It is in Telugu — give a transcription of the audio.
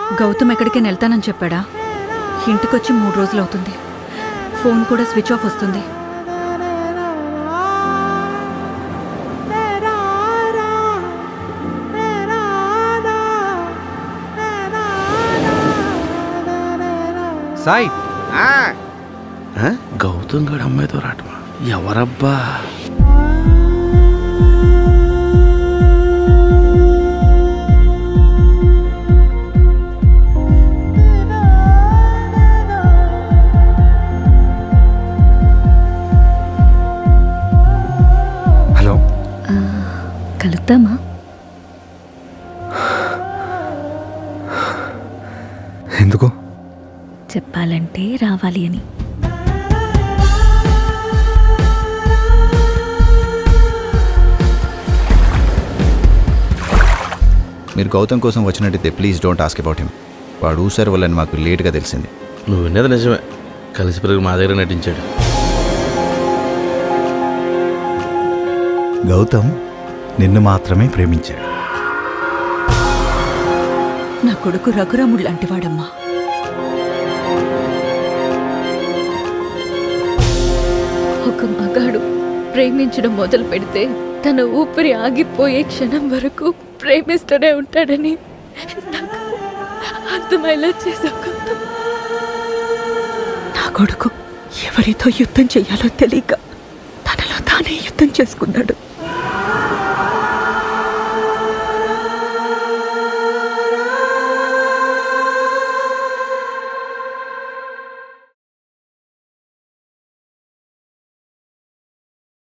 గౌతమ్ ఎక్కడికి వెళ్తానని చెప్పాడా ఇంటికొచ్చి మూడు రోజులు అవుతుంది ఫోన్ కూడా స్విచ్ ఆఫ్ వస్తుంది సాయి గౌతమ్ గడు అమ్మాయితో రాటమా ఎవరబ్బా హలో కలుద్దామా ఎందుకు చెప్పాలంటే రావాలి అని మీరు గౌతమ్ కోసం వచ్చినట్టయితే please don't ask about him వాడు ఊసారు వల్లని మాకు లేట్గా తెలిసింది నువ్వు విన్నది నిజమే కలిసి పెరుగు మా దగ్గర నటించాడు గౌతమ్ నిన్ను మాత్రమే ప్రేమించాడు నా కొడుకు రఘురాముడు లాంటివాడమ్మా ఒక మగాడు ప్రేమించడం మొదలు పెడితే తన ఊపిరి ఆగిపోయే క్షణం వరకు ప్రేమిస్తూనే ఉంటాడని నాకు అర్థమయ్యేలా చేసావు గౌతమ్. నా కొడుకు ఎవరితో యుద్ధం చెయ్యాలో తెలియక తనలో తానే యుద్ధం చేసుకున్నాడు